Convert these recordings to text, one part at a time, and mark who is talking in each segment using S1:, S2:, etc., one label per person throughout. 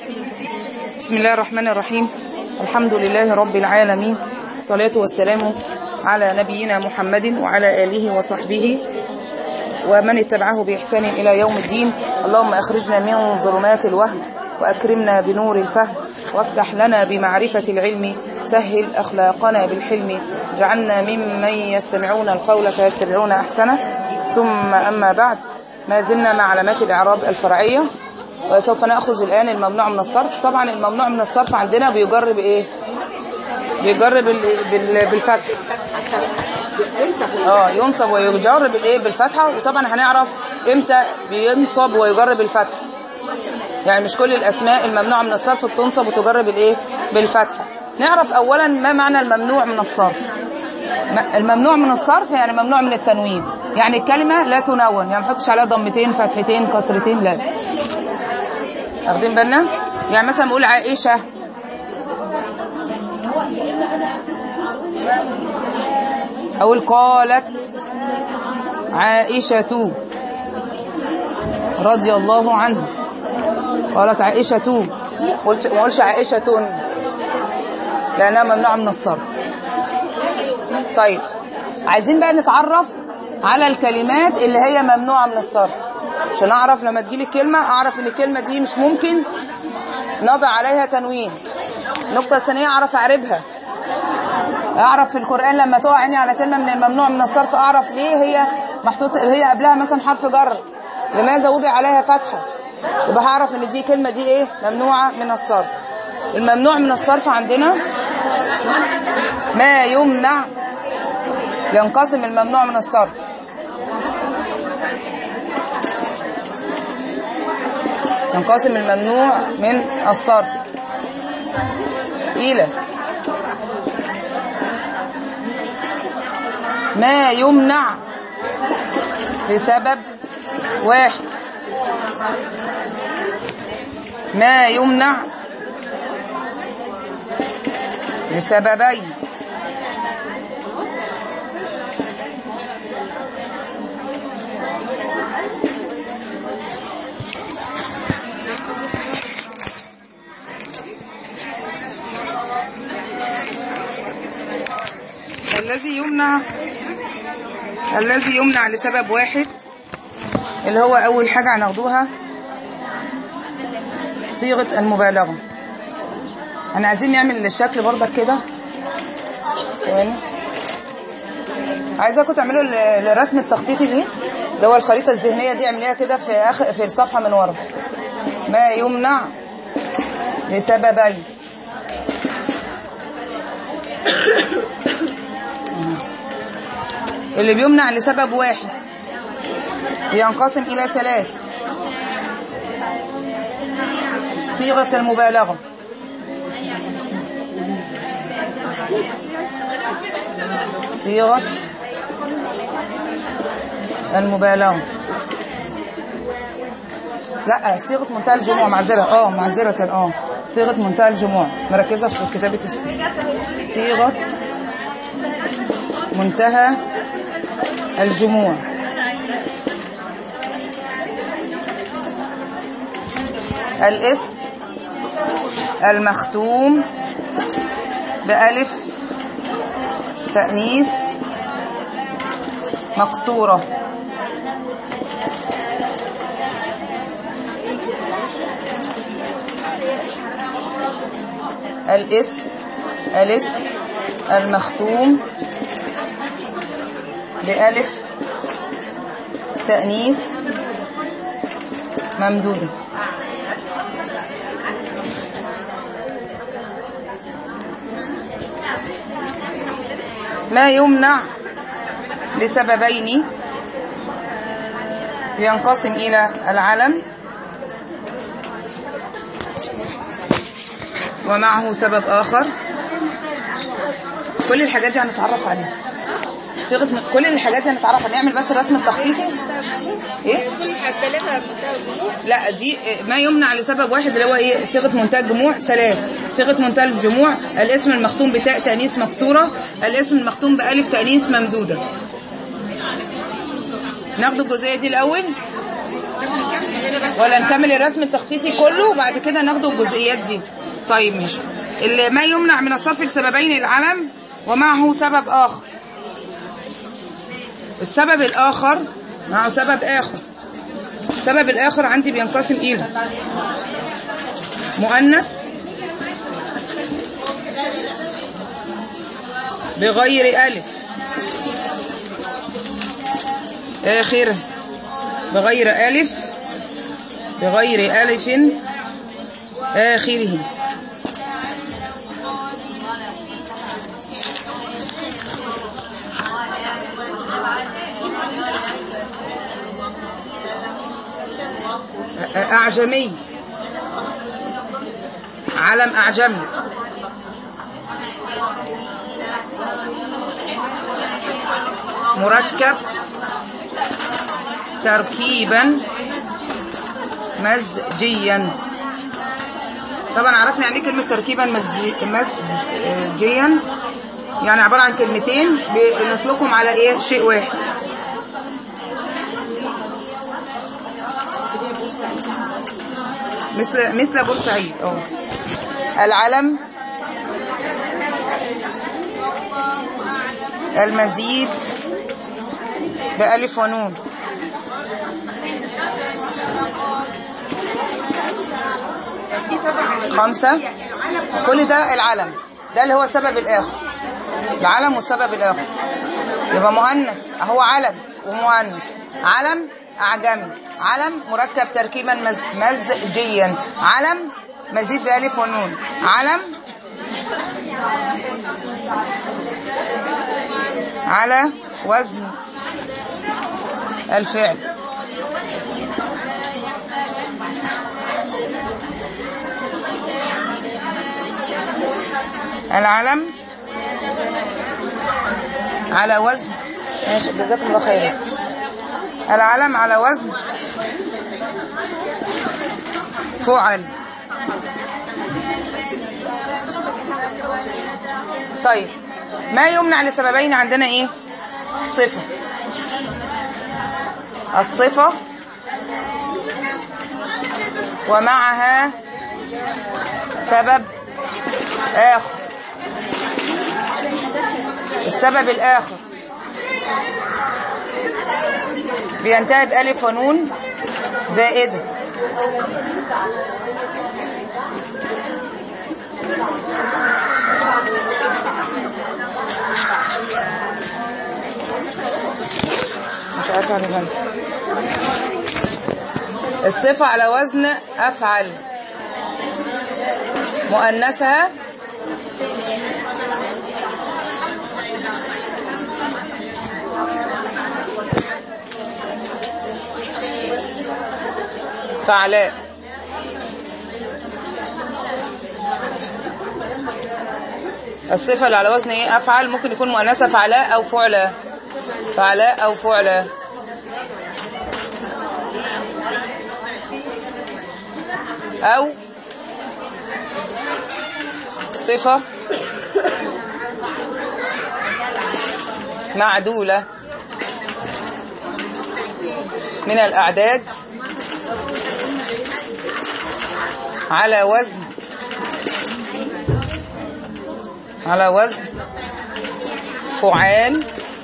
S1: بسم الله الرحمن الرحيم الحمد لله رب العالمين الصلاة والسلام على نبينا محمد وعلى آله وصحبه ومن اتبعه بإحسان إلى يوم الدين اللهم أخرجنا من ظلمات الوهم وأكرمنا بنور الفهم وافتح لنا بمعرفة العلم سهل أخلاقنا بالحلم جعلنا ممن يستمعون القول فيتبعون أحسنه ثم أما بعد ما زلنا مع علامات الإعراب الفرعية وسوف نأخذ الآن الممنوع من الصرف طبعا الممنوع من الصرف عندنا بيجر بإيه بيجر بال... بال... بالفتح اه ينصب ويجر بالايه بالفتحه وطبعا هنعرف امتى بينصب ويجر بالفتحه يعني مش كل الاسماء الممنوعه من الصرف بتنصب وتجر بالايه بالفتحه نعرف اولا ما معنى الممنوع من الصرف الممنوع من الصرف يعني ممنوع من التنوين يعني الكلمه لا تنون يعني ما نحطش عليها ضمتين فتحتين كسرتين لا واخدين بالنا يعني مثلا نقول عائشه أقول قالت عائشة رضي الله عنها قالت عائشة قلت ما قلش عائشة لأنها ممنوعة من الصرف طيب عايزين بقى نتعرف على الكلمات اللي هي ممنوعة من الصرف عشان أعرف لما تجيلي الكلمة أعرف إن الكلمة دي مش ممكن نضع عليها تنوين النقطة الثانية أعرف أعربها اعرف في القرآن لما تقع عيني على كلمة من الممنوع من الصرف اعرف ليه هي محطوط هي قبلها مثلا حرف جر لماذا وضع عليها فتحة يبقى هعرف ان دي كلمة دي ايه ممنوعة من الصرف الممنوع من الصرف عندنا ما يمنع ينقسم الممنوع من الصرف ينقسم الممنوع من الصرف إلى ما يمنع لسبب واحد ما يمنع لسببين الذي يمنع الذي يمنع لسبب واحد اللي هو أول حاجة هناخدوها صيغة المبالغة احنا عايزين نعمل الشكل برضك كده ثواني عايزاكم تعملوا الرسم التخطيطي دي اللي هو الخريطة الذهنية دي اعمليها كده في آخر في الصفحة من ورا ما يمنع لسببين اللي بيمنع لسبب واحد ينقسم إلى ثلاث صيغة المبالغة صيغة المبالغة لا صيغة منتهى الجموع معذرة اه معذرة اه صيغة منتهى الجموع مركزة في كتابة اسم صيغة منتهى الجموع الاسم المختوم بألف تأنيث مقصورة الاسم الاسم المختوم بألف تأنيث ممدودة ما يمنع لسببين ينقسم إلى العلم ومعه سبب آخر كل الحاجات دي هنتعرف عليها صيغه كل الحاجات دي هنتعرف هنعمل بس الرسم التخطيطي ايه
S2: كل الثلاثه
S1: لا دي ما يمنع لسبب واحد اللي هو ايه صيغه منتهى الجموع ثلاث صيغه منتهى الجموع الاسم المختوم بتاء تانيث مكسوره الاسم المختوم بالف تانيث ممدوده ناخد الجزئيه دي الاول ولا نكمل الرسم التخطيطي كله وبعد كده ناخده الجزئيات دي طيب ماشي اللي ما يمنع من الصرف لسببين العلم ومعه سبب آخر السبب الآخر معه سبب آخر السبب الآخر عندي بينقسم إلى مؤنث بغير ألف آخر بغير ألف بغير ألف آخره أعجمي علم أعجمي مركب تركيبا مزجيا طبعا عرفنا يعني ايه كلمة تركيبا مزجي- مزجيا يعني عبارة عن كلمتين بنطلقهم على ايه شيء واحد مثل مثل بورسعيد اه العلم المزيد بألف ونون خمسة كل ده العلم ده اللي هو السبب الآخر العلم والسبب الآخر يبقى مؤنث هو علم ومؤنث علم أعجمي علم مركب تركيبا مز... مزجيا علم مزيد بألف ونون علم على وزن الفعل العلم على وزن ماشي جزاكم الله خيرا العلم على وزن فعل طيب ما يمنع لسببين عندنا ايه صفة الصفة ومعها سبب آخر السبب الآخر بينتهي بألف ونون زائدة مش عارفة على بالي. الصفة على وزن أفعل مؤنثها فعلاء الصفة اللي على وزن ايه افعل ممكن يكون مؤنثة فعلاء او فعلاء فعلاء او فعلاء او صفة معدولة من الأعداد على وزن على وزن فعال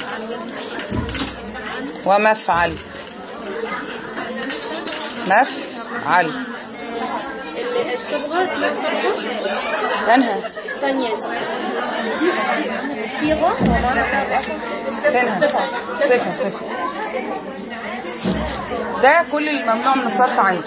S1: ومفعل مفعل
S2: الصبغة اسمها صبغة
S1: فينها
S2: ثانية الصيغة ومعنى صبغة
S1: فينها
S2: صفة
S1: صفة صفة ده كل الممنوع من الصرف عندي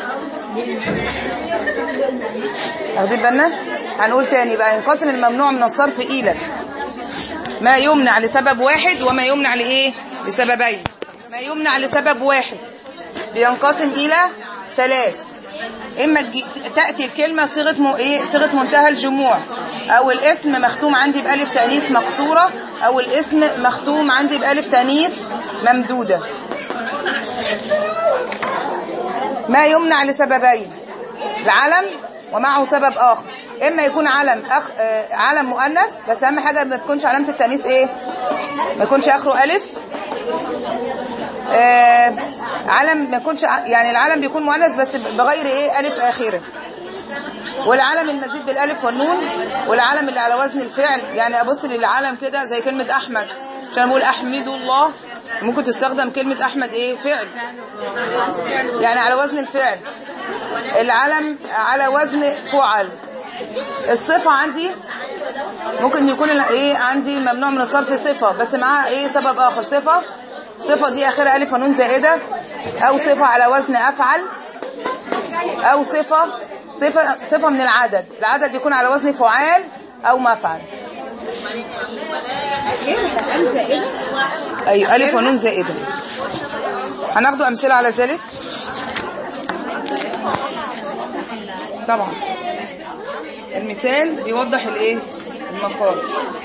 S1: واخدين بالنا هنقول تاني بقى ينقسم الممنوع من الصرف الى ما يمنع لسبب واحد وما يمنع لايه لسببين ما يمنع لسبب واحد بينقسم الى ثلاث اما تجي- تاتي الكلمه صيغه م... ايه صيغه منتهى الجموع او الاسم مختوم عندي بالف تانيث مكسوره او الاسم مختوم عندي بالف تانيث ممدوده ما يمنع لسببين العلم ومعه سبب اخر اما يكون علم أخ... آه، علم مؤنث بس اهم حاجه ما تكونش علامه التانيث ايه ما يكونش اخره الف آه علم ما يكونش ع- يعني العلم بيكون مؤنث بس بغير ايه الف اخره والعلم المزيد بالالف والنون والعلم اللي على وزن الفعل يعني ابص للعلم كده زي كلمه احمد عشان اقول احمد الله ممكن تستخدم كلمه احمد ايه فعل يعني على وزن الفعل العلم على وزن فعل الصفه عندي ممكن يكون ال- ايه عندي ممنوع من الصرف صفه بس معاها ايه سبب اخر صفه صفه دي اخرها الف ونون زائده او صفه على وزن افعل او صفه صفه صفه من العدد العدد يكون على وزن فعال او مفعل ايوه الف ونون زائده هناخد امثله على ذلك طبعا المثال بيوضح الايه المقال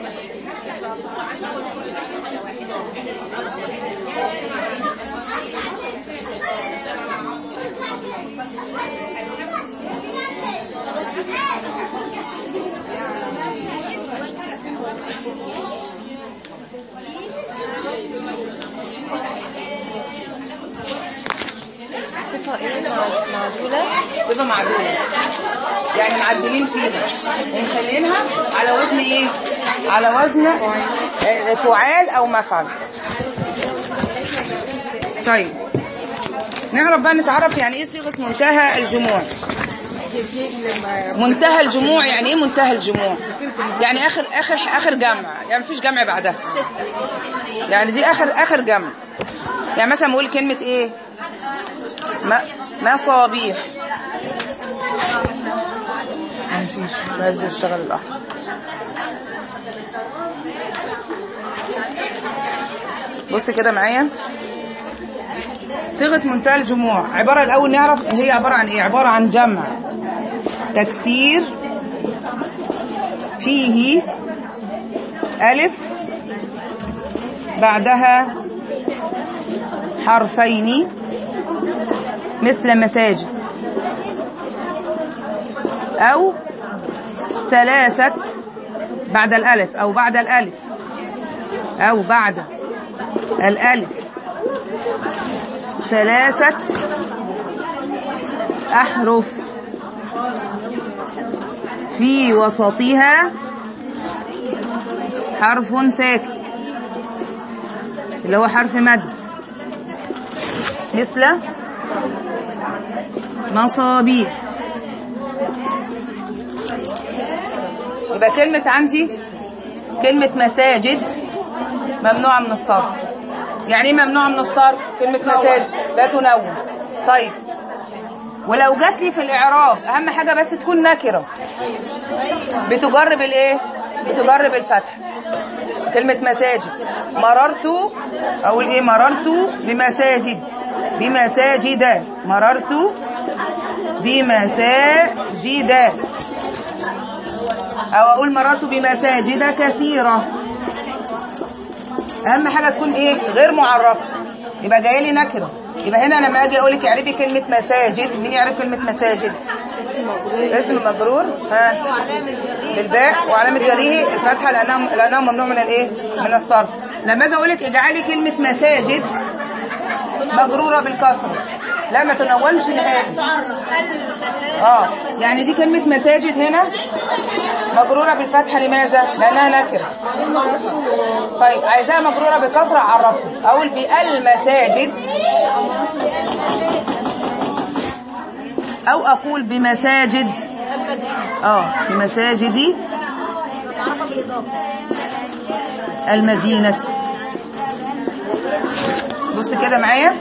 S2: صفة ايه مع- معدولة
S1: صفه معدوله يعني معدلين فيها ومخلينها على وزن ايه على وزن آه، فعال او مفعل طيب نعرف بقى نتعرف يعني ايه صيغه منتهى الجموع منتهى الجموع يعني ايه منتهى الجموع يعني اخر اخر اخر جمع يعني مفيش جمع بعدها يعني دي اخر اخر جمع يعني مثلا نقول كلمه ايه ما مصابيح مفيش مش عايز يشتغل الاحمر بص كده معايا صيغه منتهى الجموع عباره الاول نعرف هي عباره عن ايه عباره عن جمع تكسير فيه الف بعدها حرفين مثل مساجد أو ثلاثة بعد الألف أو بعد الألف أو بعد الألف ثلاثة أحرف في وسطها حرف ساكن اللي هو حرف مد مثل مصابيح يبقى كلمة عندي كلمة مساجد ممنوعة من الصرف يعني ايه ممنوعة من الصرف كلمة مساجد لا تنون طيب ولو جات لي في الإعراب أهم حاجة بس تكون نكرة بتجرب الإيه بتجرب الفتح كلمة مساجد مررت أقول إيه مررت بمساجد بمساجد مررت بمساجد أو أقول مررت بمساجد كثيرة أهم حاجة تكون إيه غير معرفة يبقى جاي لي نكرة يبقى هنا لما أجي أقول لك اعرفي كلمة مساجد مين يعرف كلمة مساجد اسم مجرور ها بالباء وعلامة جريه الفتحة لأنها لأنها ممنوع من الإيه من الصرف لما أجي أقول لك اجعلي كلمة مساجد مجرورة بالكسرة لا ما تنونش نهائي اه يعني دي كلمة مساجد هنا مجرورة بالفتحة لماذا؟ لأنها نكرة طيب عايزاها مجرورة بالكسرة عرفها أقول بالمساجد أو أقول بمساجد اه بمساجد المدينة بص كده معايا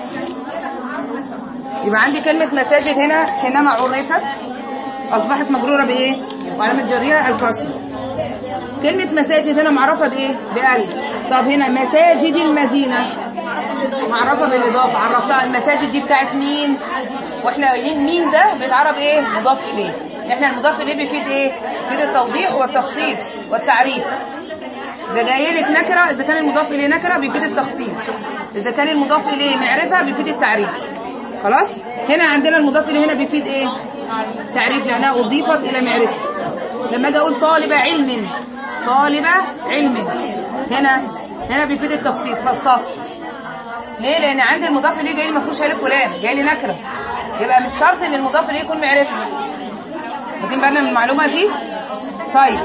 S1: يبقى عندي كلمة مساجد هنا حينما عرفت أصبحت مجرورة بإيه؟ وعلامة جريها الكسر كلمة مساجد هنا معرفة بإيه؟ بألف طب هنا مساجد المدينة معرفة بالإضافة عرفتها المساجد دي بتاعت مين؟ واحنا قايلين مين ده بيتعرف إيه؟ مضاف إليه احنا المضاف إليه بيفيد إيه؟ بيفيد التوضيح والتخصيص والتعريف إذا جاي لك نكرة إذا كان المضاف إليه نكرة بيفيد التخصيص إذا كان المضاف إليه معرفة بيفيد التعريف خلاص هنا عندنا المضاف إليه هنا بيفيد إيه تعريف لأنها أضيفت إلى معرفة لما أجي أقول طالب علم طالبة علم هنا هنا بيفيد التخصيص خصصت ليه لان عندي المضاف اليه جاي لي ما فيهوش الف ولام جاي لي نكره يبقى مش شرط ان المضاف اليه يكون معرفه واخدين بالنا من المعلومه دي طيب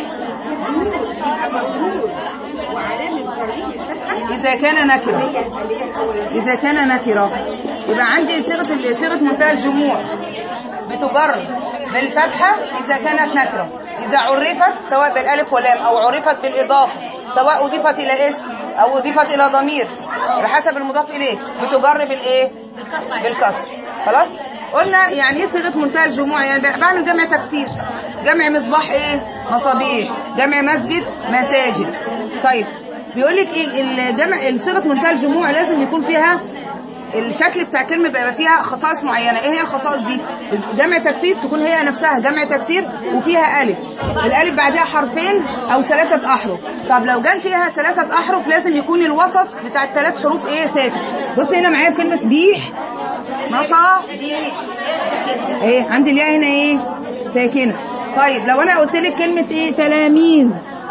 S1: إذا كان نكرة إذا كان نكرة يبقى عندي صيغة ال- صيغة منتهى الجموع بتجر بالفتحة إذا كانت نكرة إذا عرفت سواء بالألف واللام أو عرفت بالإضافة سواء أضيفت إلى اسم أو أضيفت إلى ضمير بحسب المضاف إليه بتجر بالإيه؟ بالكسر خلاص؟ قلنا يعني إيه صيغة منتهى الجموع يعني بعمل جمع تكسير جمع مصباح إيه؟ مصابيح جمع مسجد مساجد طيب بيقول لك ايه الجمع صيغه منتهى الجموع لازم يكون فيها الشكل بتاع كلمه بيبقى فيها خصائص معينه ايه هي الخصائص دي جمع تكسير تكون هي نفسها جمع تكسير وفيها الف الالف بعدها حرفين او ثلاثه احرف طب لو جان فيها ثلاثه احرف لازم يكون الوسط بتاع الثلاث حروف ايه ساكن بص هنا معايا في كلمه بيح نصا بيح ايه عندي الياء هنا ايه ساكنه طيب لو انا قلت لك كلمه ايه تلاميذ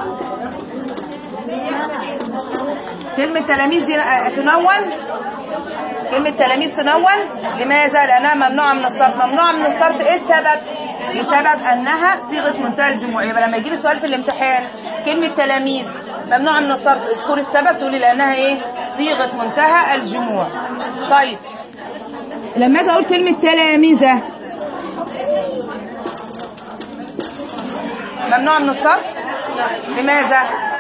S1: كلمة تلاميذ دي آه، تنون كلمة تلاميذ تنون لماذا؟ لأنها ممنوعة من الصرف ممنوعة من الصرف إيه السبب؟ بسبب أنها صيغة منتهى الجموع يبقى لما يجي لي سؤال في الامتحان كلمة تلاميذ ممنوعة من الصرف اذكري السبب تقولي لأنها إيه؟ صيغة منتهى الجموع طيب لما أجي أقول كلمة تلاميذة ممنوعة من الصرف لماذا؟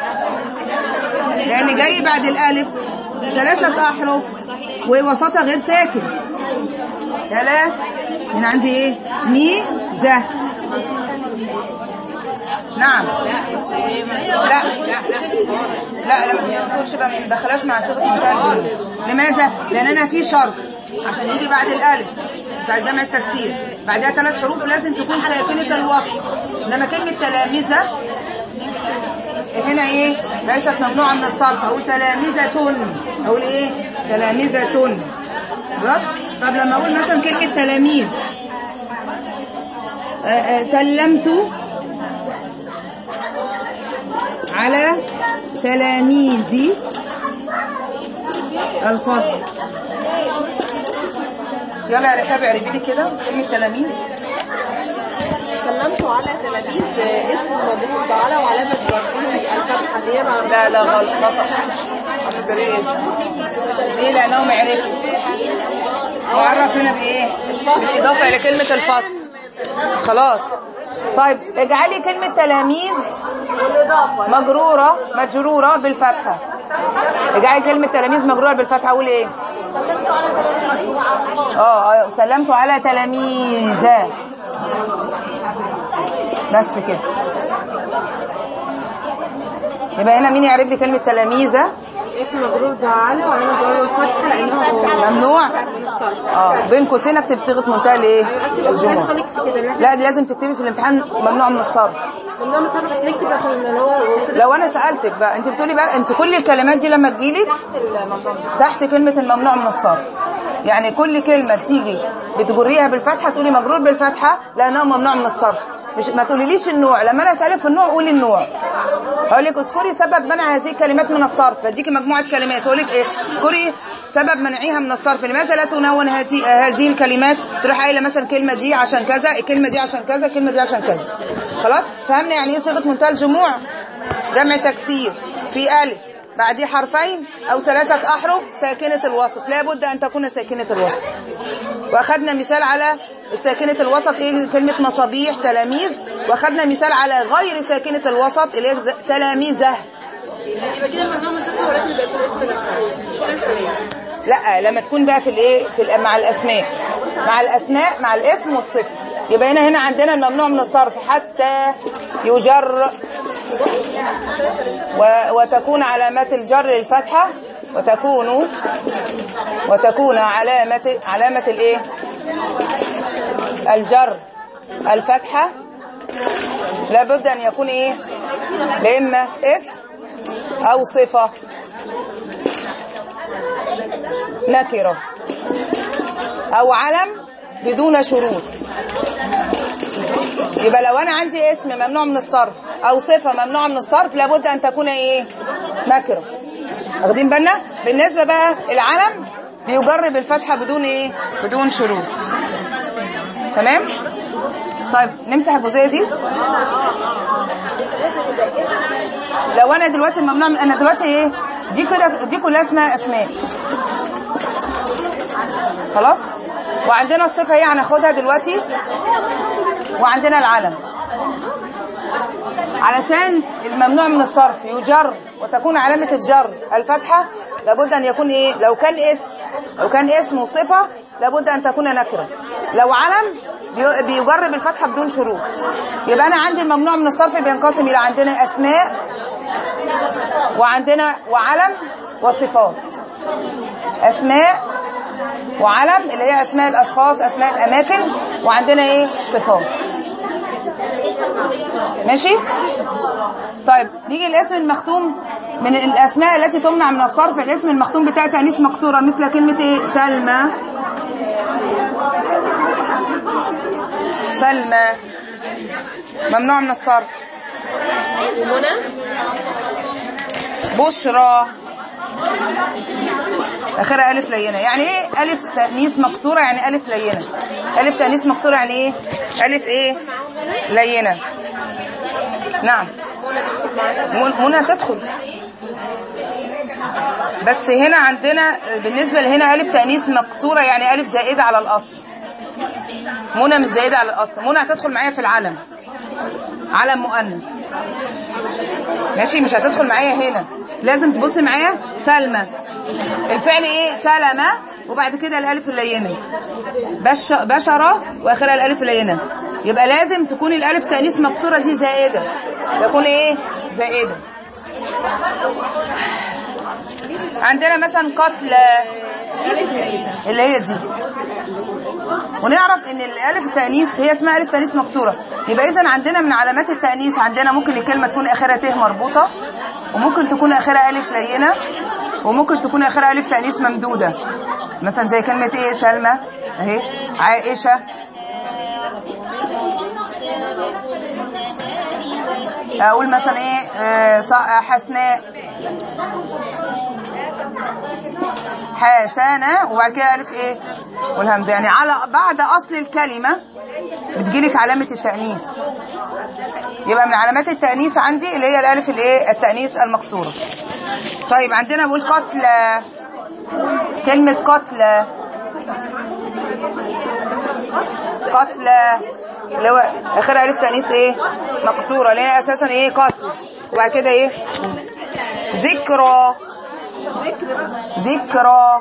S1: لان جاي بعد الالف ثلاثة احرف ووسطها غير ساكن تلا هنا عندي ايه مي ذا نعم لا لا لا ما تقولش بقى ما تدخلهاش مع صيغه منتهى الجموع لماذا لان انا في شرط عشان يجي بعد الالف بتاع جمع التفسير بعدها ثلاث حروف لازم تكون ساكنه الوسط انما كلمه تلامذه هنا ايه ليست ممنوعه من الصرف اقول تلامذة اقول ايه تلامذة خلاص طب لما اقول مثلا كلمه تلاميذ آه، آه، سلمت على تلاميذ الفصل يلا يا رحاب اعرفي لي كده كلمه تلاميذ
S2: سلمت على تلاميذ اسم مضروب على وعلامة جره الفتحة نيابة عن
S1: لا لا غلط خطأ أفكر ايه ليه لأنهم عرفوا معرف هنا بإيه بالإضافة إلى كلمة الفصل خلاص طيب اجعلي كلمة تلاميذ مجرورة مجرورة بالفتحة اجعلي كلمة تلاميذ مجرورة بالفتحة أقول إيه اه آه، سلمت على تلاميذ بس كده يبقى هنا مين يعرف لي كلمة تلاميذة
S2: اسم مجرور بعلى وعلامة جره الفتحة لأنه
S1: ممنوع اه بين قوسين اكتب صيغه منتهى الايه الجموع
S2: خليك كده إن
S1: لا دي لازم تكتبي في الامتحان ممنوع من الصرف
S2: ممنوع من الصرف بس نكتب عشان اللي هو وصل
S1: لو انا سالتك بقى انت بتقولي بقى انت كل الكلمات دي لما تجيلك
S2: الممنوع
S1: تحت كلمه الممنوع من الصرف يعني كل كلمه بتيجي بتجريها بالفتحه تقولي مجرور بالفتحه لانها ممنوع من الصرف مش ما تقوليليش النوع لما انا اسالك في النوع قولي النوع هقول لك اذكري سبب منع هذه الكلمات من الصرف فاديكي مجموعه كلمات اقول لك ايه اذكري سبب منعها من الصرف لماذا لا تنون هذه هذه الكلمات تروح قايله مثلا الكلمه دي عشان كذا الكلمه دي عشان كذا الكلمه دي عشان كذا خلاص فهمنا يعني ايه صيغه منتهى الجموع جمع تكسير في الف بعديه حرفين او ثلاثه احرف ساكنه الوسط لابد ان تكون ساكنه الوسط واخدنا مثال على ساكنة الوسط ايه كلمة مصابيح تلاميذ واخدنا مثال على غير ساكنة الوسط اللي هي ز- تلاميذه
S2: يبقى كده ممنوع من الصرف ولازم يبقى يكون اسم كل الحالات
S1: لا لما تكون بقى في الايه في الأ- مع الاسماء مع الاسماء مع الاسم والصفه يبقى هنا هنا عندنا الممنوع من الصرف حتى يجر و وتكون علامات الجر الفتحه وتكون وتكون علامه علامه الايه الجر الفتحه لابد ان يكون ايه اما اسم او صفه نكرة أو علم بدون شروط يبقى لو انا عندي اسم ممنوع من الصرف او صفه ممنوعه من الصرف لابد ان تكون ايه نكره واخدين بالنا بالنسبه بقى العلم بيجر بالفتحه بدون ايه بدون شروط تمام طيب نمسح الجزئيه دي لو انا دلوقتي الممنوع من انا دلوقتي ايه دي كده دي كلها اسمها اسماء خلاص وعندنا الصفه ايه هناخدها دلوقتي وعندنا العلم علشان الممنوع من الصرف يجر وتكون علامة الجر الفتحة لابد أن يكون إيه لو كان اسم لو كان اسم وصفة لابد أن تكون نكرة لو علم بي- بيجر بالفتحة بدون شروط يبقى أنا عندي الممنوع من الصرف بينقسم إلى عندنا أسماء وعندنا وعلم وصفات أسماء وعلم اللي هي أسماء الأشخاص أسماء الأماكن وعندنا إيه صفات ماشي طيب نيجي الاسم المختوم من الاسماء التي تمنع من الصرف الاسم المختوم بتاع تانيث مكسوره مثل كلمه ايه سلمى سلمى ممنوع من الصرف
S2: ومنى
S1: بشرى اخرها الف لينه يعني ايه الف تانيث مكسوره يعني الف لينه الف تانيث مكسوره يعني ايه الف ايه لينه نعم من- منى تدخل بس هنا عندنا بالنسبه لهنا الف تانيث مكسوره يعني الف زائده على الاصل منى مش زائده على الاصل منى هتدخل معايا في العلم علم مؤنث ماشي مش هتدخل معايا هنا لازم تبصي معايا سلمى الفعل ايه سلمى وبعد كده الالف اللينه بش بشره واخرها الالف اللينه يبقى لازم تكون الالف تانيث مكسوره دي زائده تكون ايه زائده عندنا مثلا قتل اللي هي دي ونعرف ان الالف التانيث هي اسمها الف تانيث مكسوره يبقى اذا عندنا من علامات التانيث عندنا ممكن الكلمه تكون اخرها ت مربوطه وممكن تكون اخرها الف لينه وممكن تكون اخرها الف تانيث ممدوده مثلا زي كلمه ايه سلمى اهي عائشه اقول مثلا ايه آه، ص- آه، حسناء حسنة وبعد كده ألف إيه والهمزة يعني على بعد أصل الكلمة بتجيلك علامة التأنيث يبقى من علامات التأنيث عندي اللي هي الألف الإيه التأنيث المكسورة طيب عندنا بقول قتلى كلمة قتلى قتلى اللي هو آخرها ألف تأنيث إيه مكسورة اللي هي أساسا إيه قتل وبعد كده إيه ذكرى ذكرى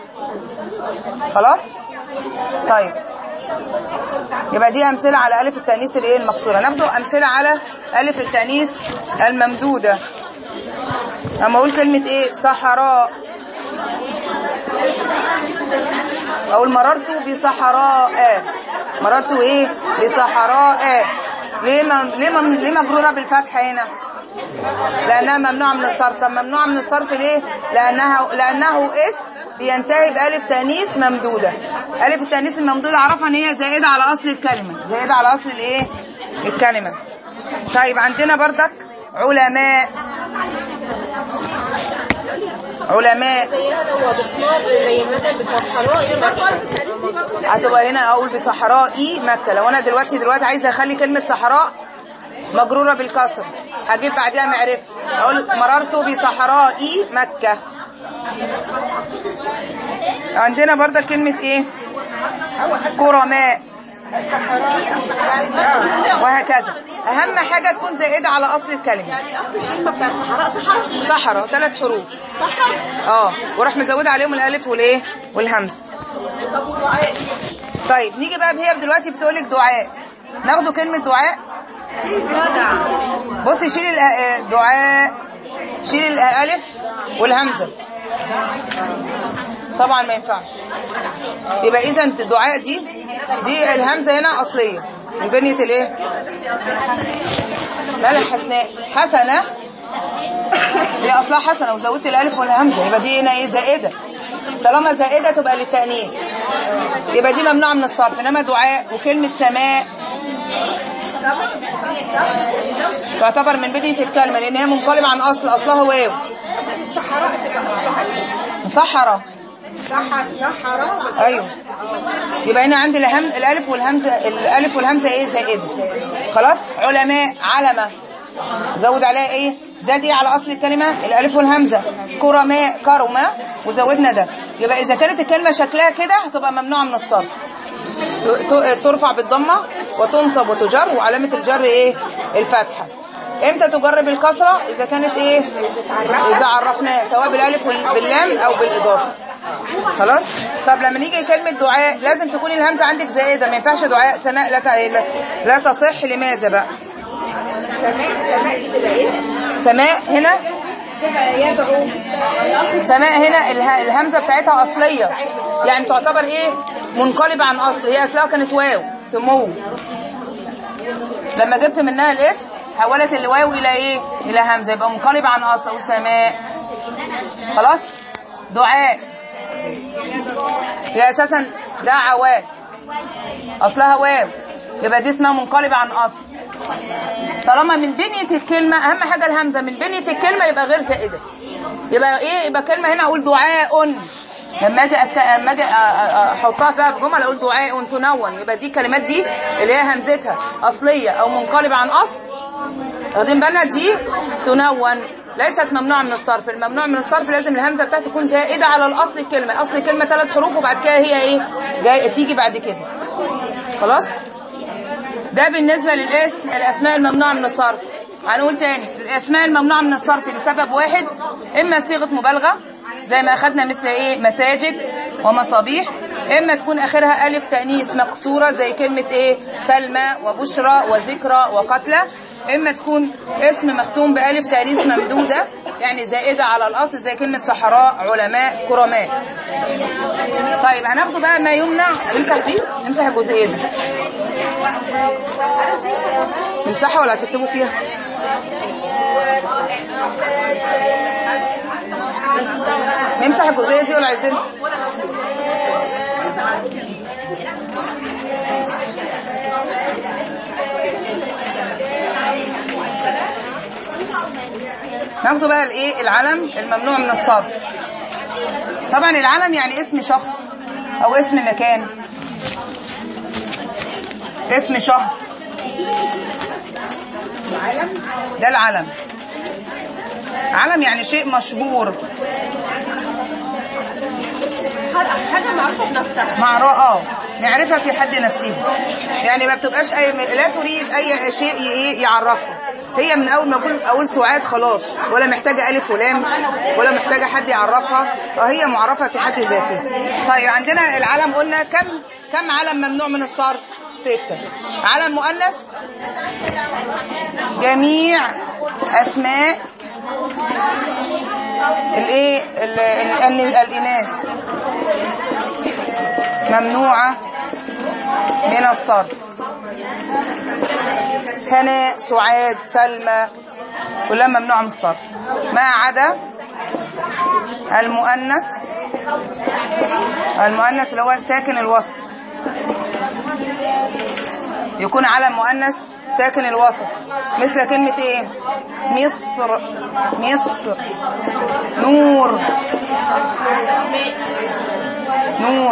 S1: خلاص طيب يبقى دي امثله على الف التانيث الايه المكسوره ناخد امثله على الف التانيث الممدوده اما اقول كلمه ايه صحراء اقول مررت بصحراء مررت ايه بصحراء ليه ما ليه ما ليه مجروره بالفتحه هنا لانها ممنوعه من الصرف طب ممنوعه من الصرف ليه لانها لانه اسم بينتهي بالف تانيث ممدوده الف التانيث الممدوده اعرفها ان هي زائده على اصل الكلمه زائده على اصل الايه الكلمه طيب عندنا بردك علماء علماء
S2: زيها لو وضفناه زي مثلا بصحراء دي برضه
S1: هتبقى هنا اقول بصحراء مكه لو انا دلوقتي دلوقتي عايزه اخلي كلمه صحراء مجروره بالكسر هجيب بعدها معرفه اقول مررت بصحراء مكه عندنا برضه كلمه ايه كرماء وهكذا اهم حاجه تكون زائده على اصل الكلمه
S2: يعني اصل الكلمه بتاعت صحراء صحراء
S1: صحراء ثلاث حروف
S2: صحراء
S1: اه وراح مزود عليهم الالف والايه والهمزه
S2: طب ودعاء
S1: طيب نيجي بقى هي دلوقتي بتقول لك دعاء ناخده كلمه دعاء
S2: جدع
S1: بصي شيل الأ- دعاء شيل الالف والهمزه طبعا ما ينفعش يبقى اذا دعاء دي دي الهمزه هنا اصليه من بنيه الايه مالها حسناء حسنه هي اصلها حسنه وزودت الالف والهمزه يبقى دي هنا ايه زائده طالما زائده تبقى للتانيث يبقى دي ممنوعه من الصرف انما دعاء وكلمه سماء تعتبر من بنية الكلمة لأن هي منقلبة عن أصل أصلها واو
S2: الصحراء تبقى اصلها ايه؟
S1: صحراء
S2: صحراء صحراء
S1: ايوه يبقى هنا عندي الهم الالف والهمزه الالف والهمزه ايه زائده خلاص علماء علمه زود عليها ايه زاد ايه على اصل الكلمه الالف والهمزه كرماء كرمه وزودنا ده يبقى اذا كانت الكلمه شكلها كده هتبقى ممنوعه من الصرف ت- ت- ترفع بالضمه وتنصب وتجر وعلامه الجر ايه الفتحه امتى تجر بالكسره اذا كانت ايه اذا عرفناها سواء بالالف وال- باللام او بالاضافه خلاص طب لما نيجي كلمه دعاء لازم تكون الهمزه عندك زائده ما ينفعش دعاء سماء لا تع- لا, لا تصح لماذا بقى
S2: سماء سماء دي تبقى ايه؟
S1: سماء هنا
S2: تبقى يدعو
S1: سماء هنا اله- الهمزه بتاعتها اصليه يعني تعتبر ايه منقلبه عن اصل هي اصلها كانت واو سمو لما جبت منها الاسم حولت الواو الى ايه الى همزه يبقى منقلبه عن اصل أقول سماء خلاص دعاء هي اساسا دعوات اصلها واو يبقى دي اسمها منقلبه عن اصل طالما من بنية الكلمة أهم حاجة الهمزة من بنية الكلمة يبقى غير زائدة يبقى إيه يبقى كلمة هنا أقول دعاء لما أجي أك... لما أجي أ- أ- أحطها بقى في جمل أقول دعاء تنون يبقى دي الكلمات دي اللي هي همزتها أصلية أو منقلبة عن أصل واخدين بالنا دي تنون ليست ممنوعة من الصرف الممنوع من الصرف لازم الهمزة بتاعته تكون زائدة على الأصل الكلمة أصل الكلمة ثلاث حروف وبعد كده هي إيه جاي تيجي بعد كده خلاص ده بالنسبة للاسم الأسماء الممنوعة من الصرف هنقول تاني الأسماء الممنوعة من الصرف لسبب واحد إما صيغة مبالغة زي ما أخدنا مثل إيه مساجد ومصابيح إما تكون آخرها ألف تأنيث مكسورة زي كلمة إيه سلمى وبشرى وذكرى وقتلى إما تكون اسم مختوم بألف تأنيث ممدودة يعني زائدة على الأصل زي كلمة صحراء علماء كرماء طيب هناخده بقى ما يمنع نمسح دي نمسح الجزئية دي نمسحها ولا هتكتبوا فيها نمسح الجزئيه دي ولا عايزين ناخده بقى الايه العلم الممنوع من الصرف طبعا العلم يعني اسم شخص او اسم مكان اسم شهر ده العلم علم يعني شيء مشهور
S2: حاجة معروفة بنفسها
S1: مع اه نعرفها في حد نفسها يعني ما بتبقاش اي لا تريد اي شيء ي- ايه يعرفها هي من اول ما اقول اقول سعاد خلاص ولا محتاجه الف ولام ولا محتاجه حد يعرفها اه هي معرفه في حد ذاتها طيب عندنا العلم قلنا كم كم علم ممنوع من الصرف ستة علم مؤنث جميع اسماء الايه ال- ال- ال- الاناث ممنوعة من الصرف هناء سعاد سلمى كلها ممنوعة من الصرف ما عدا المؤنث المؤنث اللي هو ساكن الوسط يكون على مؤنث ساكن الوسط مثل كلمة ايه مصر مصر نور نور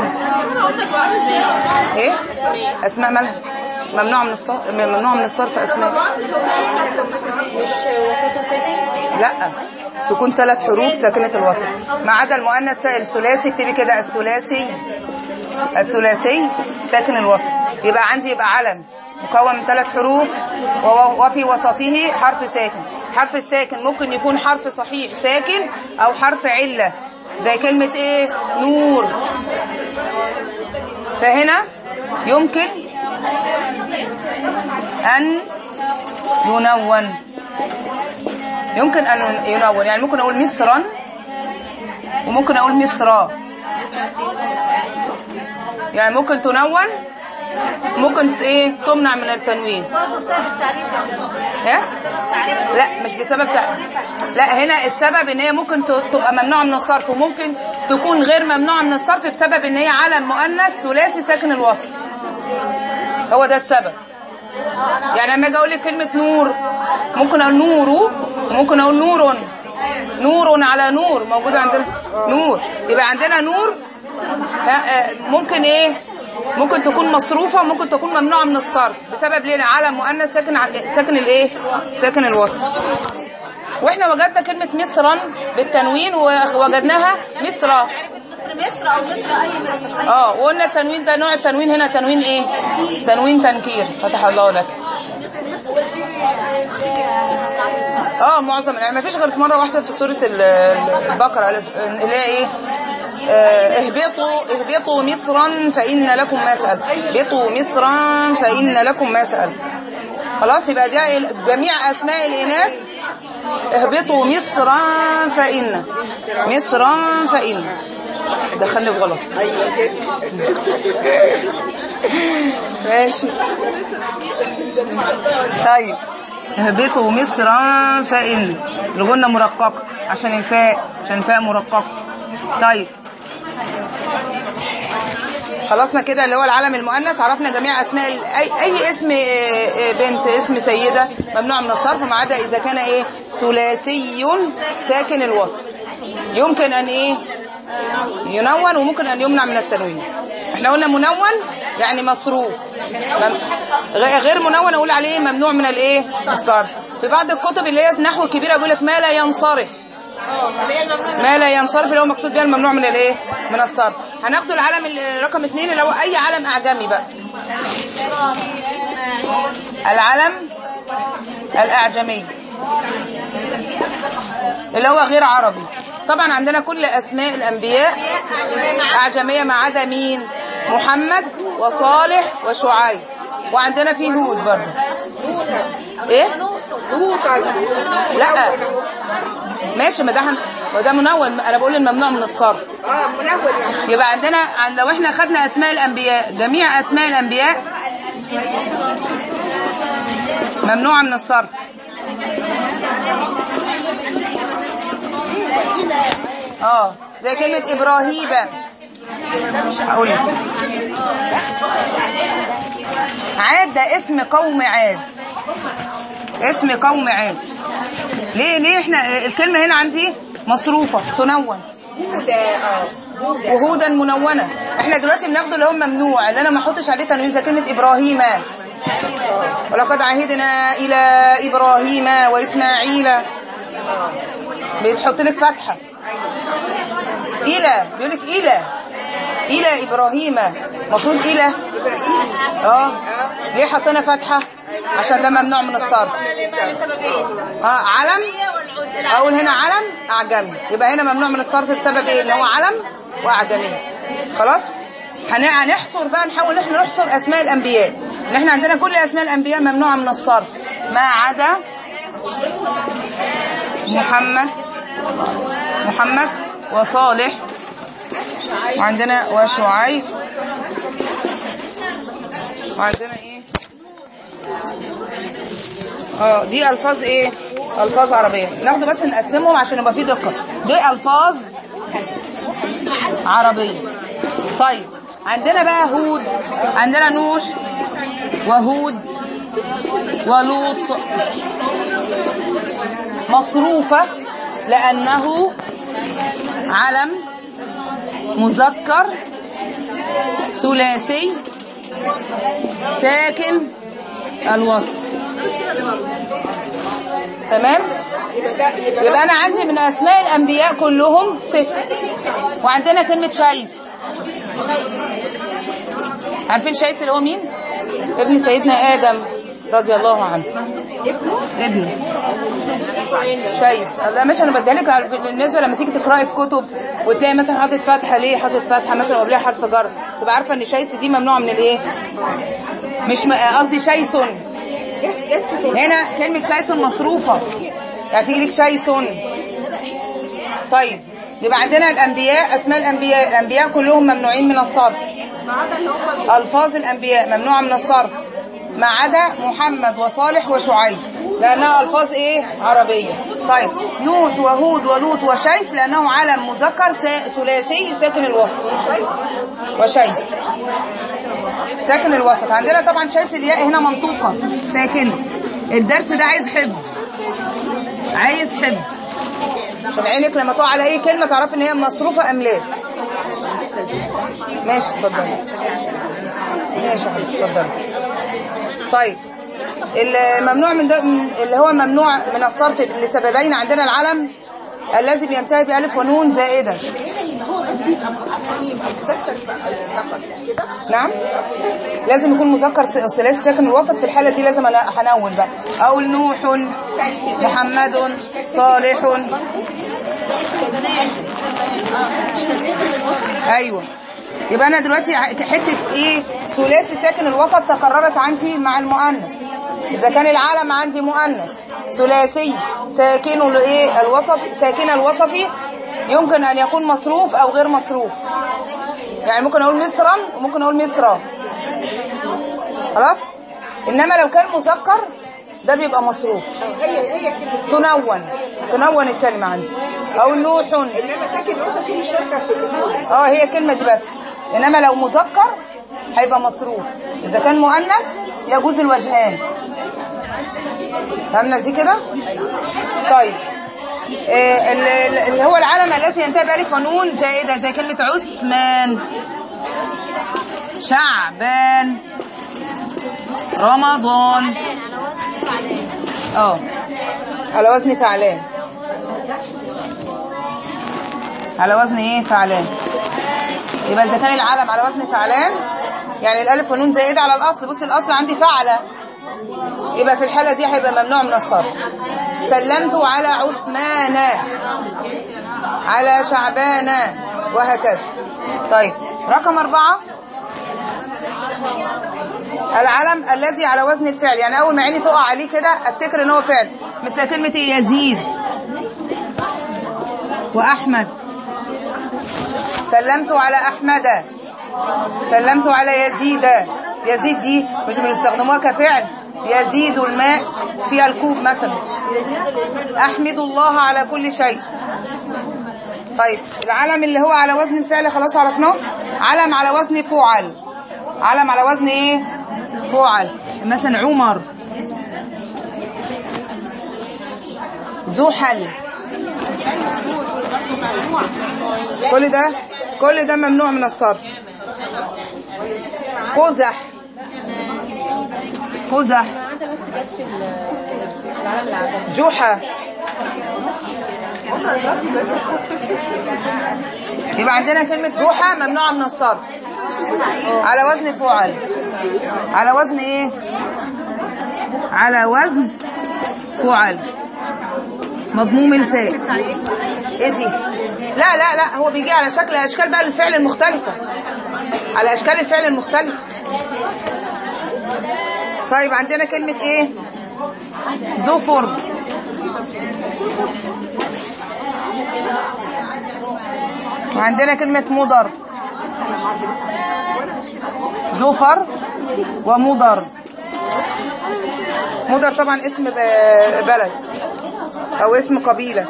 S1: ايه اسماء مالها ممنوع من الصرف ممنوع من الصرف اسماء
S2: مش وسطها ساكن
S1: لا تكون ثلاث حروف ساكنة الوسط ما عدا المؤنث الثلاثي اكتبي كده الثلاثي الثلاثي ساكن الوسط يبقى عندي يبقى علم مكون من ثلاث حروف و- وفي وسطه حرف ساكن حرف الساكن ممكن يكون حرف صحيح ساكن او حرف علة زي كلمة ايه نور فهنا يمكن ان ينون يمكن أن ينون يعني ممكن أقول مصرا وممكن أقول مصرا يعني ممكن تنون ممكن ايه تمنع من التنوين
S2: برضه بسبب التعريف
S1: ايه لا مش بسبب تع... لا هنا السبب ان هي ممكن ت- تبقى ممنوعه من الصرف وممكن تكون غير ممنوعه من الصرف بسبب ان هي علم مؤنث ثلاثي ساكن الوسط هو ده السبب يعني لما اجي اقول لك كلمه نور ممكن اقول نور وممكن اقول نور نور على نور موجود عندنا نور يبقى عندنا نور ها، آه، ممكن ايه ممكن تكون مصروفه ممكن تكون ممنوعه من الصرف بسبب ليه علم مؤنث ساكن ع- ساكن الايه ساكن الوصف واحنا وجدنا كلمه مصرا بالتنوين ووجدناها مصر
S3: مصر مصر او مصر اي مصر
S1: اه وقلنا التنوين ده نوع التنوين هنا تنوين ايه تنوين تنكير فتح الله لك اه معظم يعني ما فيش غير في مره واحده في سوره ال- ال- البقره قالت- اللي هي ايه آه، اهبطوا اهبطوا مصرا فإن لكم ما سألتم اهبطوا مصرا فإن لكم ما سألتم خلاص يبقى ده ال- جميع أسماء الإناث اهبطوا مصرا فإن مصرا فإن دخلني في غلط ماشي طيب اهبطوا مصرا فإن الغنة مرققة عشان الفاء عشان الفاء مرققة طيب خلصنا كده اللي هو العلم المؤنث عرفنا جميع اسماء ال- اي, أي اسم آه، آه، بنت اسم سيده ممنوع من الصرف ما عدا اذا كان ايه ثلاثي ساكن الوصف يمكن ان ايه ينون وممكن ان يمنع من التنوين احنا قلنا منون يعني مصروف مم- غ- غير منون اقول عليه ممنوع من الايه الصرف في بعض الكتب اللي هي نحو الكبيره بيقول لك ما لا ينصرف ما لا ينصرف اللي هو مقصود بها الممنوع من الايه من الصرف هناخد العلم ال- رقم اثنين اللي هو اي علم اعجمي بقى العلم الاعجمي اللي هو غير عربي طبعا عندنا كل اسماء الانبياء اعجميه ما عدا مين محمد وصالح وشعيب وعندنا في هود برضه ايه لا ماشي ما ده هن- ما ده منون انا بقول الممنوع من الصرف
S2: اه منون يعني
S1: يبقى عندنا عن- لو احنا خدنا اسماء الانبياء جميع اسماء الانبياء ممنوعه من الصرف اه زي كلمه ابراهيم هقول لك عاد ده اسم قوم عاد اسم قوم عاد ليه ليه احنا الكلمه هنا عندي مصروفه تنون
S2: هدى اه هدى
S1: وهودا منونه احنا دلوقتي بناخده اللي هو ممنوع اللي انا ما احطش عليه تنوين زي كلمه ابراهيم ولقد عهدنا الى ابراهيم واسماعيل بيحط لك فتحه الى بيقول لك الى الى ابراهيم المفروض الى اه ليه حطينا فتحه عشان ده ممنوع من الصرف اه علم اقول هنا علم اعجمي يبقى هنا ممنوع من الصرف بسبب ايه ان هو علم واعجمي خلاص هن- هنحصر بقى نحاول احنا نحصر اسماء الانبياء ان احنا عندنا كل اسماء الانبياء ممنوعه من الصرف ما عدا محمد محمد وصالح وعندنا وشعيب وعندنا ايه اه دي الفاظ ايه الفاظ عربيه ناخده بس نقسمهم عشان يبقى في دقه دي الفاظ عربيه طيب عندنا بقى هود عندنا نوح وهود ولوط مصروفه لانه علم مذكر ثلاثي ساكن الوصف تمام يبقى انا عندي من اسماء الانبياء كلهم ست وعندنا كلمه شيس عارفين شيس اللي هو مين ابن سيدنا ادم رضي الله عنه ابنه شيس لا مش انا بديها لك على- بالنسبه لما تيجي تقراي في كتب وتلاقي مثلا حاطط فتحه ليه حاطط فتحه مثلا وقبلها حرف جر تبقى عارفه ان شيس دي ممنوعه من الايه مش م- قصدي شيس هنا كلمه شيس مصروفه يعني تيجي لك شيس طيب يبقى عندنا الانبياء اسماء الانبياء الانبياء كلهم ممنوعين من الصرف الفاظ الانبياء ممنوعه من الصرف ما عدا محمد وصالح وشعيب لانها الفاظ ايه عربيه طيب نوح وهود ولوط وشيس لانه علم مذكر سا- ثلاثي ساكن الوصف وشيس ساكن الوسط عندنا طبعا شايف الياء هنا منطوقة ساكنة الدرس ده عايز حفظ عايز حفظ عشان عينك لما تقع على اي كلمة تعرف ان هي مصروفة ام لا ماشي اتفضلي ماشي يا حبيبتي اتفضلي طيب الممنوع من ده اللي هو ممنوع من الصرف لسببين عندنا العلم الذي بينتهي بألف ونون زائدة نعم لازم يكون مذكر س- ثلاثي ساكن الوسط في الحالة دي لازم أنا هنون بقى أقول نوح محمد صالح أيوه يبقى أنا دلوقتي ع- حتة إيه ثلاثي ساكن الوسط تكررت عندي مع المؤنث إذا كان العالم عندي مؤنث ثلاثي ساكن الإيه الوسط ساكن الوسطي يمكن أن يكون مصروف أو غير مصروف يعني ممكن أقول مصرا وممكن أقول مصرا خلاص إنما لو كان مذكر ده بيبقى مصروف تنون تنون الكلمة عندي أو نوح
S2: انما ساكن وسط دي مشاركه في الاسم
S1: اه هي الكلمة دي بس انما لو مذكر هيبقى مصروف اذا كان مؤنث يجوز الوجهان فهمنا دي كده طيب آه، ال- ال- اللي هو العلم الذي ينتهي بألف ونون زائدة زي كلمة عثمان شعبان رمضان اه على وزن فعلان على وزن ايه فعلان يبقى اذا كان العلم على وزن فعلان يعني الالف والنون زائده على الاصل بص الاصل عندي فعله يبقى في الحاله دي هيبقى ممنوع من الصرف سلمت على عثمان على شعبان وهكذا طيب رقم أربعة العلم الذي على وزن الفعل يعني أول ما عيني تقع عليه كده أفتكر إن هو فعل مثل كلمة إيه؟ يزيد وأحمد سلمت على أحمد سلمت على يزيد يزيد دي مش بنستخدموها كفعل يزيد الماء في الكوب مثلا أحمد الله على كل شيء طيب العلم اللي هو على وزن الفعل خلاص عرفناه علم على وزن فعل علم على وزن ايه فعل مثلا عمر زحل كل ده كل ده ممنوع من الصرف قزح قزح جحا يبقى عندنا كلمة جحا ممنوعة من الصرف على وزن فعل على وزن ايه على وزن فعل مضموم الفاء ايه دي لا لا لا هو بيجي على شكل اشكال بقى الفعل المختلفة على اشكال الفعل المختلفة طيب عندنا كلمة ايه زفر وعندنا كلمة مضر زفر ومضر مضر طبعا اسم ب- بلد او اسم قبيلة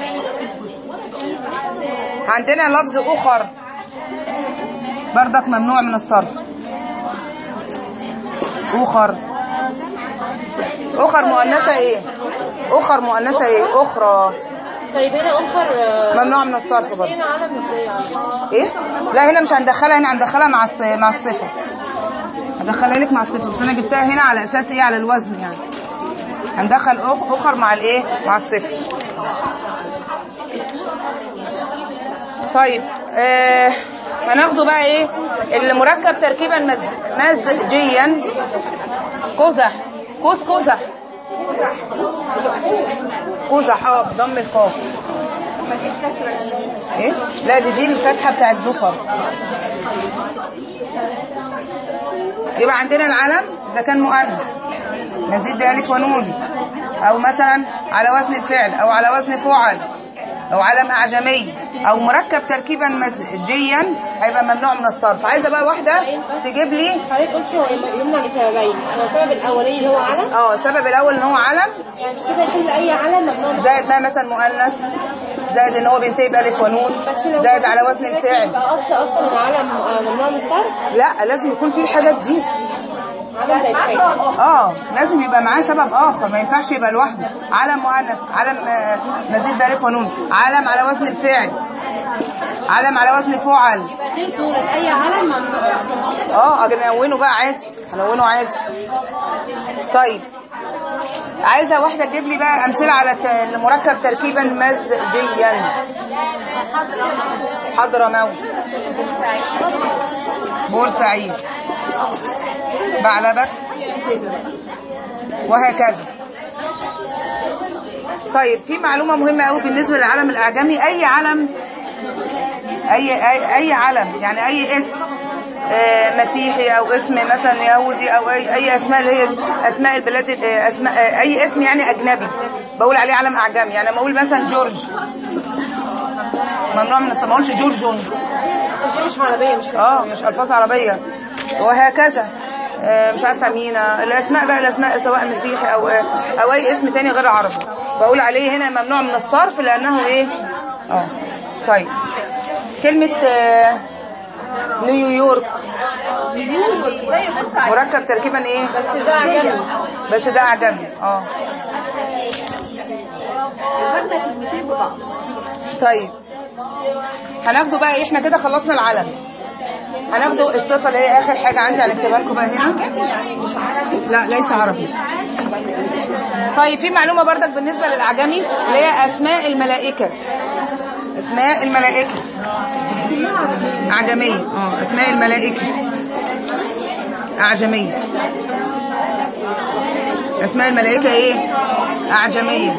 S1: عندنا لفظ اخر بردك ممنوع من الصرف اخر اخر مؤنثة ايه اخر مؤنثة ايه اخرى
S2: طيب هنا اخر آه،
S1: ممنوع من الصرف برضه
S2: هنا علم ازاي يعني
S1: ايه لا هنا مش هندخلها هنا هندخلها مع الص... مع الصفه هدخلها لك مع الصفه بس انا جبتها هنا على اساس ايه على الوزن يعني هندخل أخ... اخر مع الايه مع الصفه طيب آه... هناخده بقى ايه المركب تركيبا مز... مزجيا قزح قوس قزح قزح اه بضم القاف ايه لا دي دي الفتحه بتاعت زفر يبقى عندنا العلم اذا كان مؤنث نزيد بألف ونون او مثلا على وزن الفعل او على وزن فعل او علم اعجمي او مركب تركيبا مزجيا هيبقى ممنوع من الصرف عايزه بقى واحده تجيب لي
S2: حضرتك قلت هو يمنع لسببين هو السبب الاولاني اللي هو علم
S1: اه السبب الاول ان هو علم
S2: يعني كده كل اي علم ممنوع من
S1: زائد بقى مثلا مؤنث زائد ان هو بينتهي بالف ونون زائد على وزن الفعل
S2: يبقى اصل اصلا العلم آه، ممنوع من الصرف
S1: لا لازم يكون فيه الحاجات دي
S2: علم زي الفعل
S1: اه لازم يبقى معاه سبب اخر ما ينفعش يبقى لوحده علم مؤنث علم آه، مزيد بالف ونون علم على وزن الفعل علم على وزن فعل
S2: يبقى غير دول اي علم ممنوع
S1: اه هنلونه بقى عادي هنلونه عادي طيب عايزه واحده تجيب لي بقى امثله على ت- المركب تركيبا مزجيا حضرموت بورسعيد بعلبك وهكذا طيب في معلومه مهمه قوي بالنسبه للعلم الاعجمي اي علم اي اي, أي علم يعني اي اسم آه، مسيحي او اسم مثلا يهودي او اي اي اسماء اللي هي دي اسماء البلاد آه، اسماء آه، اي اسم يعني اجنبي بقول عليه علم اعجمي يعني لما اقول مثلا جورج ممنوع من الص- ما اقولش جورجون
S2: بس دي مش عربيه مش
S1: اه مش الفاظ عربيه وهكذا آه، مش عارفه مينا الاسماء بقى الاسماء سواء مسيحي او آه، او اي اسم تاني غير عربي بقول عليه هنا ممنوع من الصرف لانه ايه اه طيب كلمه آه، نيويورك مركب تركيبا ايه
S2: بس ده عجلم
S1: بس ده اعجمي اه
S2: خدنا كلمتين ببعض
S1: طيب هناخده بقى إيه؟ احنا كده خلصنا العلم هناخده الصفة اللي هي آخر حاجة عندي هنكتبها لكم بقى هنا لا ليس عربي طيب في معلومة بردك بالنسبة للأعجمي اللي هي أسماء الملائكة أسماء الملائكة أعجمية اه أسماء الملائكة أعجمية أسماء الملائكة إيه أعجمية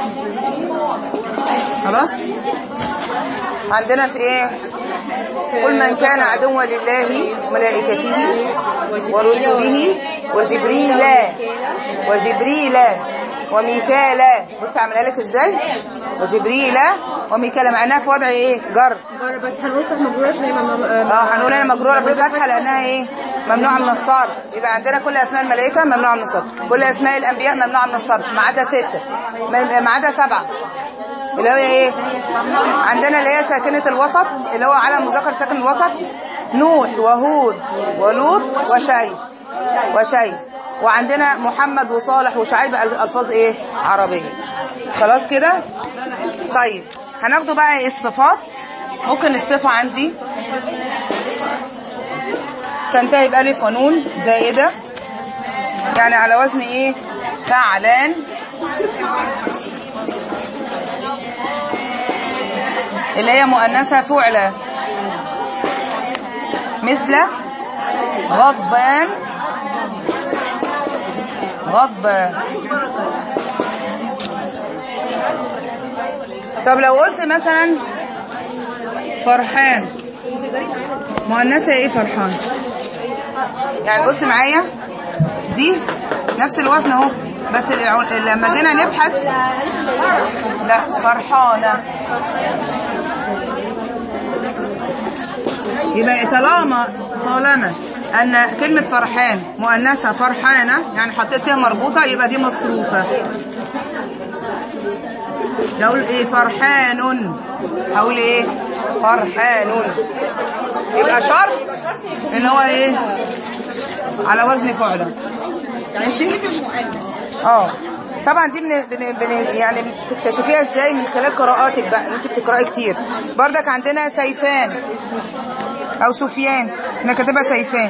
S1: خلاص عندنا في ايه كل من كان عدوا لله وملائكته ورسله وجبريل وجبريل وميكال بص عاملها لك ازاي وجبريل وميكال معناها في وضع ايه جر
S2: بس هنوصف مجرورة عشان هي ممنوع
S1: اه هنقول هنا مجروره بالفتحه لانها ايه ممنوعه من الصرف يبقى عندنا كل اسماء الملائكه ممنوعه من الصرف كل اسماء الانبياء ممنوعه من الصرف ما عدا سته ما ما عدا سبعه اللي هي ايه عندنا اللي هي ساكنه الوسط اللي هو علم مذكر ساكن الوسط نوح وهود ولوط وشيس وشيس وعندنا محمد وصالح وشعيب الفاظ ايه عربيه خلاص كده طيب هناخده بقى ايه الصفات ممكن الصفه عندي تنتهي بألف ونون زائدة يعني على وزن ايه فعلان اللي هي مؤنثة فعلة مثل غضبان غضب طب لو قلت مثلا فرحان مؤنثة ايه فرحان يعني بص معايا دي نفس الوزن اهو بس الع- لما جينا نبحث لا فرحانة يبقى طالما طالما ان كلمة فرحان مؤنثة فرحانة يعني حطيت فيها مربوطة يبقى دي مصروفة اقول ايه فرحان هقول ايه فرحان يبقى شرط ان هو ايه على وزن فعلة ماشي اه طبعا دي بن... بن... بن... يعني بتكتشفيها ازاي من خلال قراءاتك بقى انت بتقراي كتير بردك عندنا سيفان او سفيان احنا كاتبها سيفان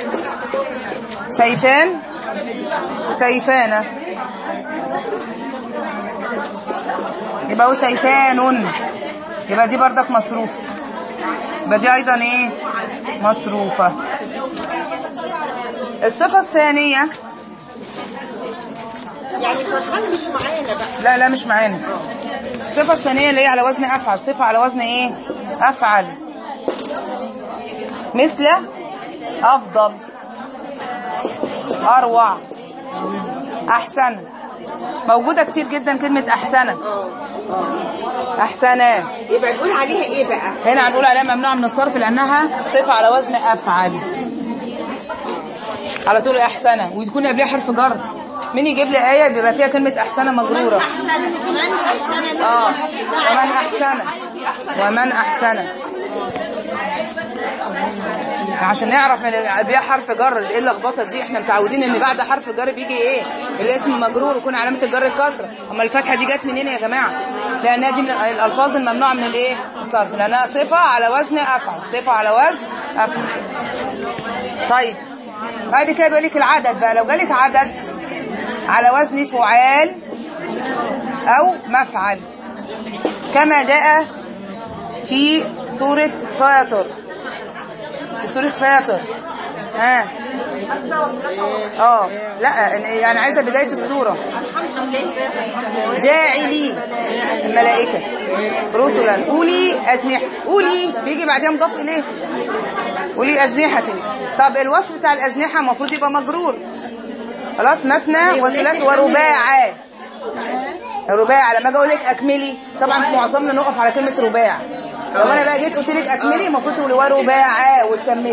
S1: سيفان سيفانة يبقى هو سيفان يبقى دي بردك مصروفة يبقى دي ايضا ايه مصروفة الصفة الثانية
S2: يعني فرحان مش معانا بقى
S1: لا لا مش معانا الصفة الثانية اللي هي على وزن أفعل صفة على وزن إيه أفعل مثل أفضل أروع أحسن موجودة كتير جدا كلمة أحسنة أحسنة
S2: يبقى نقول عليها ايه بقى
S1: هنا هنقول عليها ممنوعة من الصرف لأنها صفة على وزن أفعل على طول أحسنة ويكون قبلها حرف جر مين يجيب لي آية بيبقى فيها كلمة أحسن مجرورة
S3: أحسن ومن أحسن
S1: اه ومن أحسن ومن أحسن عشان نعرف من بيها حرف جر ايه اللخبطه دي احنا متعودين ان بعد حرف جر بيجي ايه الاسم مجرور ويكون علامه الجر الكسره اما الفتحه دي جت منين يا جماعه لانها دي من الالفاظ الممنوعه من الايه الصرف لانها صفه على وزن افعل صفه على وزن افعل طيب بعد كده بيقول لك العدد بقى لو جالك عدد على وزن فعال او مفعل كما جاء في سورة فاطر في سورة فاطر ها اه لا يعني عايزة بداية السورة جاعلي الملائكة رسلا أولي أجنحة أولي بيجي بعدها مضاف إليه أولي أجنحة طب الوصف بتاع الأجنحة المفروض يبقى مجرور خلاص مثنى وثلاث ورباع رباع لما اجي اقول لك اكملي طبعا في معظمنا نقف على كلمه رباع لو انا بقى جيت قلت لك اكملي المفروض تقولي ورباع وتكملي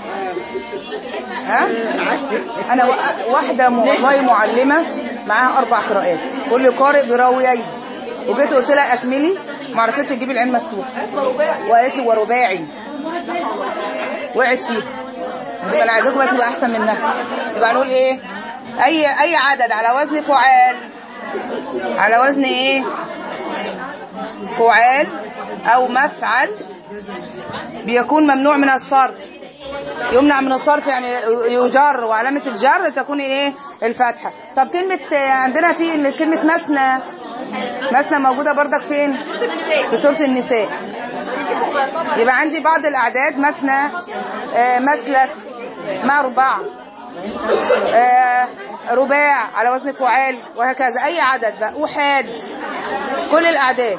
S1: ها انا وا- واحده م- والله معلمه معاها اربع قراءات كل قارئ براويين وجيت قلت لها اكملي ما عرفتش تجيب العين مفتوح وقالت لي ورباعي وقعت فيها يبقى انا عايزاكم بقى تبقى احسن منها يبقى نقول ايه اي اي عدد على وزن فعال على وزن ايه فعال او مفعل بيكون ممنوع من الصرف يمنع من الصرف يعني يجر وعلامة الجر تكون ايه الفتحة طب كلمة آه، عندنا في كلمة مثنى مثنى موجودة بردك فين في سورة النساء يبقى عندي بعض الأعداد مثنى آه، مثلث مربع آه، رباع على وزن فعال وهكذا أي عدد بقى أحاد كل الأعداد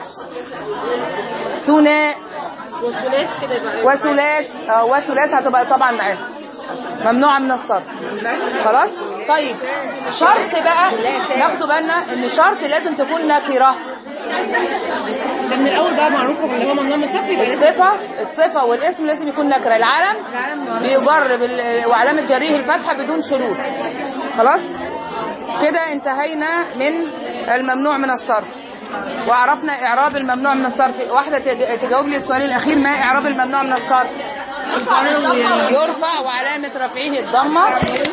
S1: ثناء
S2: وثلاث كده بقى
S1: وثلاث اه وثلاث هتبقى طبعا معاهم ممنوعة من الصرف خلاص طيب شرط بقى ناخدوا بالنا ان شرط لازم تكون نكرة
S2: ده من الاول بقى معروفه اللي هو ممنوع من الصرف يبقى لازم
S1: الصفة الصفة والاسم لازم يكون نكرة العلم بيجر بال... وعلامة جريه الفتحة بدون شروط خلاص كده انتهينا من الممنوع من الصرف وعرفنا إعراب الممنوع من الصرف واحدة تج- تجاوب لي السؤال الأخير ما إعراب الممنوع من الصرف يرفع وعلامة رفعه الضمة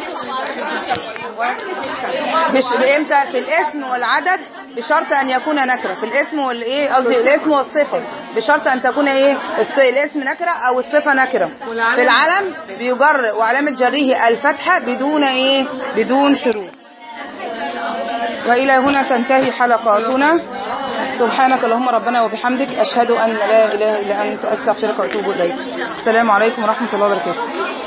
S1: مش بإمتى في الاسم والعدد بشرط أن يكون نكرة في الاسم والإيه قصدي الاسم والصفة بشرط أن تكون إيه الص- الاسم نكرة أو الصفة نكرة في العلم بيجر وعلامة جره الفتحة بدون إيه بدون شروط وإلى هنا تنتهي حلقاتنا سبحانك اللهم ربنا وبحمدك أشهد أن لا إله إلا أنت أستغفرك وأتوب إليك السلام عليكم ورحمة الله وبركاته